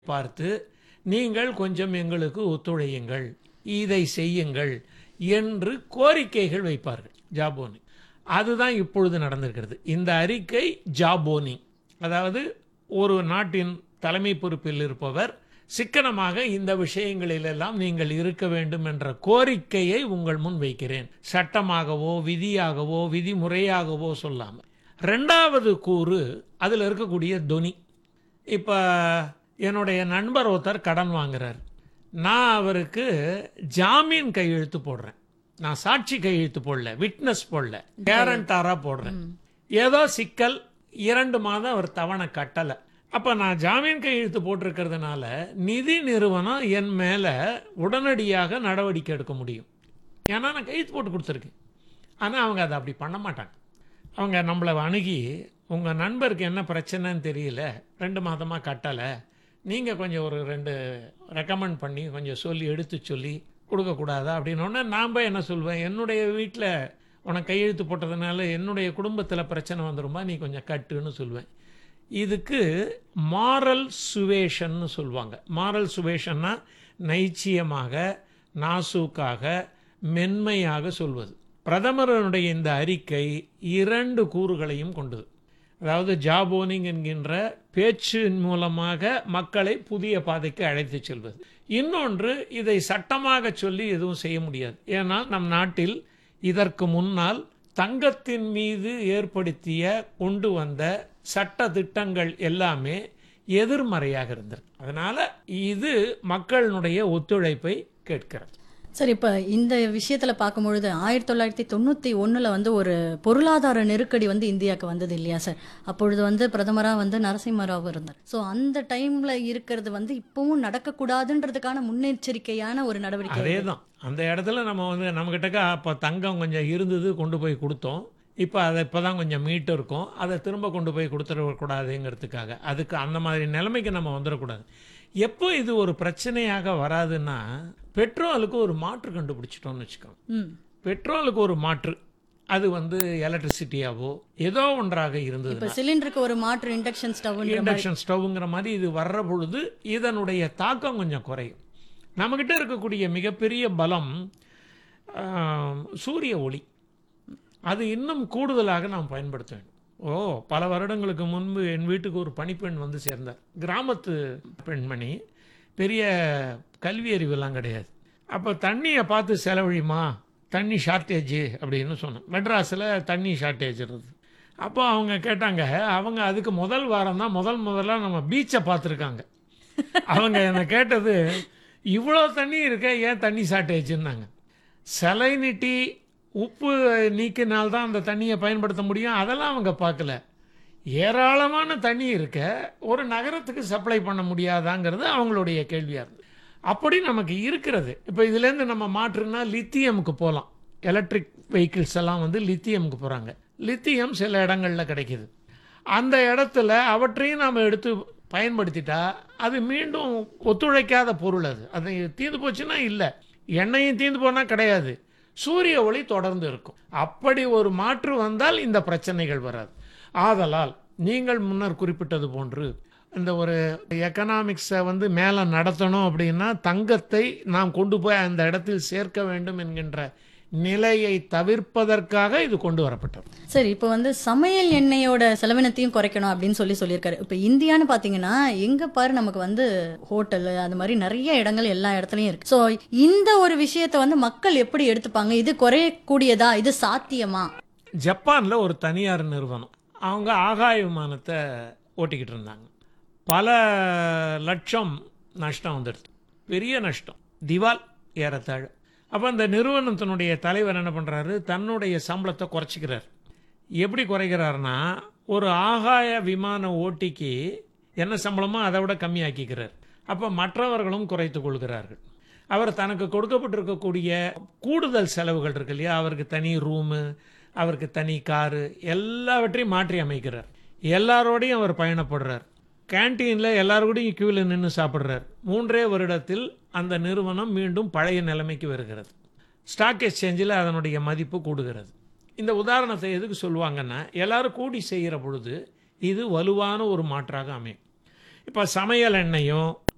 பார்த்து நீங்கள் கொஞ்சம் எங்களுக்கு ஒத்துழையுங்கள் இதை செய்யுங்கள் என்று கோரிக்கைகள் வைப்பார்கள் ஜாபோனி அதுதான் இப்பொழுது நடந்திருக்கிறது இந்த அறிக்கை ஜாபோனி அதாவது ஒரு நாட்டின் தலைமை பொறுப்பில் இருப்பவர் சிக்கனமாக இந்த விஷயங்களிலெல்லாம் நீங்கள் இருக்க வேண்டும் என்ற கோரிக்கையை உங்கள் முன் வைக்கிறேன் சட்டமாகவோ விதியாகவோ விதிமுறையாகவோ சொல்லாமல் ரெண்டாவது கூறு அதில் இருக்கக்கூடிய தொனி இப்போ என்னுடைய நண்பர் ஒருத்தர் கடன் வாங்குறார் நான் அவருக்கு ஜாமீன் கையெழுத்து போடுறேன் நான் சாட்சி கையெழுத்து போடல விட்னஸ் போடல கேரண்டாரா போடுறேன் ஏதோ சிக்கல் இரண்டு மாதம் அவர் தவணை கட்டலை அப்போ நான் ஜாமீன் கையெழுத்து போட்டிருக்கிறதுனால நிதி நிறுவனம் என் மேலே உடனடியாக நடவடிக்கை எடுக்க முடியும் ஏன்னா நான் கையெழுத்து போட்டு கொடுத்துருக்கேன் ஆனால் அவங்க அதை அப்படி பண்ண மாட்டாங்க அவங்க நம்மளை அணுகி உங்கள் நண்பருக்கு என்ன பிரச்சனைன்னு தெரியல ரெண்டு மாதமாக கட்டலை நீங்கள் கொஞ்சம் ஒரு ரெண்டு ரெக்கமெண்ட் பண்ணி கொஞ்சம் சொல்லி எடுத்து சொல்லி கொடுக்கக்கூடாதா அப்படின்னோடனே நான் போய் என்ன சொல்வேன் என்னுடைய வீட்டில் உனக்கு கையெழுத்து போட்டதுனால என்னுடைய குடும்பத்தில் பிரச்சனை வந்துருமா நீ கொஞ்சம் கட்டுன்னு சொல்லுவேன் இதுக்கு மாரல் சுவேஷன்னு சொல்லுவாங்க மாரல் சுவேஷன்னா நைச்சியமாக நாசூக்காக மென்மையாக சொல்வது பிரதமரனுடைய இந்த அறிக்கை இரண்டு கூறுகளையும் கொண்டது அதாவது ஜாபோனிங் என்கின்ற பேச்சின் மூலமாக மக்களை புதிய பாதைக்கு அழைத்து செல்வது இன்னொன்று இதை சட்டமாக சொல்லி எதுவும் செய்ய முடியாது ஏன்னால் நம் நாட்டில் இதற்கு முன்னால் தங்கத்தின் மீது ஏற்படுத்திய கொண்டு வந்த சட்ட திட்டங்கள் எல்லாமே எதிர்மறையாக இருந்தது அதனால இது மக்களினுடைய ஒத்துழைப்பை கேட்கிறது சார் இப்போ இந்த விஷயத்துல பார்க்கும்பொழுது ஆயிரத்தி தொள்ளாயிரத்தி தொண்ணூற்றி ஒன்றில் வந்து ஒரு பொருளாதார நெருக்கடி வந்து இந்தியாவுக்கு வந்தது இல்லையா சார் அப்பொழுது வந்து பிரதமராக வந்து நரசிம்மராவ் இருந்தார் ஸோ அந்த டைமில் இருக்கிறது வந்து இப்பவும் நடக்கக்கூடாதுன்றதுக்கான முன்னெச்சரிக்கையான ஒரு நடவடிக்கை அதே தான் அந்த இடத்துல நம்ம வந்து நம்மக்கிட்டக்க அப்போ தங்கம் கொஞ்சம் இருந்தது கொண்டு போய் கொடுத்தோம் இப்போ அதை இப்போ தான் கொஞ்சம் மீட்டு இருக்கும் அதை திரும்ப கொண்டு போய் கொடுத்துடக்கூடாதுங்கிறதுக்காக அதுக்கு அந்த மாதிரி நிலைமைக்கு நம்ம வந்துடக்கூடாது எப்போ இது ஒரு பிரச்சனையாக வராதுன்னா பெட்ரோலுக்கு ஒரு மாற்று கண்டுபிடிச்சிட்டோம்னு வச்சுக்கோங்க ம் பெட்ரோலுக்கு ஒரு மாற்று அது வந்து எலக்ட்ரிசிட்டியாவோ ஏதோ ஒன்றாக இருந்தது இப்போ சிலிண்டருக்கு ஒரு மாற்று இண்டக்ஷன் ஸ்டவ்ன்ற மாதிரி இண்டக்ஷன் ஸ்டவ்ங்கிற மாதிரி இது வர்ற பொழுது இதனுடைய தாக்கம் கொஞ்சம் குறையும் நம்மக்கிட்ட இருக்கக்கூடிய மிகப்பெரிய பலம் ஆம், சூரிய ஒளி அது இன்னும் கூடுதலாக நாம் பயன்படுத்த வேண்டும் ஓ பல வருடங்களுக்கு முன்பு என் வீட்டுக்கு ஒரு பணிப்பெண் வந்து சேர்ந்தார் கிராமத்து பெண்மணி பெரிய கல்வி அறிவெல்லாம் கிடையாது அப்போ தண்ணியை பார்த்து செலவழிமா தண்ணி ஷார்ட்டேஜ் அப்படின்னு சொன்னேன் மெட்ராஸில் தண்ணி ஷார்ட்டேஜ் இருந்தது அப்போ அவங்க கேட்டாங்க அவங்க அதுக்கு முதல் வாரம் தான் முதல் முதல்ல நம்ம பீச்சை பார்த்துருக்காங்க அவங்க என்னை கேட்டது இவ்வளோ தண்ணி இருக்க ஏன் தண்ணி ஷார்ட்டேஜ்னாங்க செலைனிட்டி உப்பு நீக்கினால் தான் அந்த தண்ணியை பயன்படுத்த முடியும் அதெல்லாம் அவங்க பார்க்கல ஏராளமான தண்ணி இருக்க ஒரு நகரத்துக்கு சப்ளை பண்ண முடியாதாங்கிறது அவங்களுடைய கேள்வியாக இருந்தது அப்படி நமக்கு இருக்கிறது இப்போ இதுலேருந்து நம்ம மாற்றுனா லித்தியமுக்கு போகலாம் எலக்ட்ரிக் வெஹிக்கிள்ஸ் எல்லாம் வந்து லித்தியமுக்கு போகிறாங்க லித்தியம் சில இடங்களில் கிடைக்குது அந்த இடத்துல அவற்றையும் நாம் எடுத்து பயன்படுத்திட்டா அது மீண்டும் ஒத்துழைக்காத பொருள் அது அது தீர்ந்து போச்சுன்னா இல்லை எண்ணெயும் தீர்ந்து போனால் கிடையாது சூரிய ஒளி தொடர்ந்து இருக்கும் அப்படி ஒரு மாற்று வந்தால் இந்த பிரச்சனைகள் வராது ஆதலால் நீங்கள் முன்னர் குறிப்பிட்டது போன்று இந்த ஒரு எக்கனாமிக்ஸை வந்து மேலே நடத்தணும் அப்படின்னா தங்கத்தை நாம் கொண்டு போய் அந்த இடத்தில் சேர்க்க வேண்டும் என்கின்ற நிலையை தவிர்ப்பதற்காக இது கொண்டு வரப்பட்டது சரி இப்போ வந்து சமையல் எண்ணெயோட செலவினத்தையும் குறைக்கணும் அப்படின்னு சொல்லி சொல்லியிருக்காரு இப்போ இந்தியான்னு பார்த்தீங்கன்னா எங்க பாரு நமக்கு வந்து ஹோட்டல் அது மாதிரி நிறைய இடங்கள் எல்லா இடத்துலையும் இருக்கு ஸோ இந்த ஒரு விஷயத்தை வந்து மக்கள் எப்படி எடுத்துப்பாங்க இது குறையக்கூடியதா இது சாத்தியமா ஜப்பானில் ஒரு தனியார் நிறுவனம் அவங்க ஆகாய விமானத்தை ஓட்டிக்கிட்டு இருந்தாங்க பல லட்சம் நஷ்டம் வந்துடுது பெரிய நஷ்டம் திவால் ஏறத்தாழ அப்போ அந்த நிறுவனத்தினுடைய தலைவர் என்ன பண்ணுறாரு தன்னுடைய சம்பளத்தை குறைச்சிக்கிறார் எப்படி குறைக்கிறாருன்னா ஒரு ஆகாய விமான ஓட்டிக்கு என்ன சம்பளமோ அதை விட கம்மியாக்கிக்கிறார் அப்போ மற்றவர்களும் குறைத்து கொள்கிறார்கள் அவர் தனக்கு கொடுக்கப்பட்டிருக்கக்கூடிய கூடுதல் செலவுகள் இருக்கு இல்லையா அவருக்கு தனி ரூமு அவருக்கு தனி காரு எல்லாவற்றையும் மாற்றி அமைக்கிறார் எல்லாரோடையும் அவர் பயணப்படுறார் கேன்டீனில் எல்லாரோடையும் கியூவில் நின்று சாப்பிட்றார் மூன்றே வருடத்தில் அந்த நிறுவனம் மீண்டும் பழைய நிலைமைக்கு வருகிறது ஸ்டாக் எக்ஸ்சேஞ்சில் அதனுடைய மதிப்பு கூடுகிறது இந்த உதாரணத்தை எதுக்கு சொல்லுவாங்கன்னா எல்லாரும் கூடி செய்கிற பொழுது இது வலுவான ஒரு மாற்றாக அமையும் இப்போ சமையல் எண்ணெயும்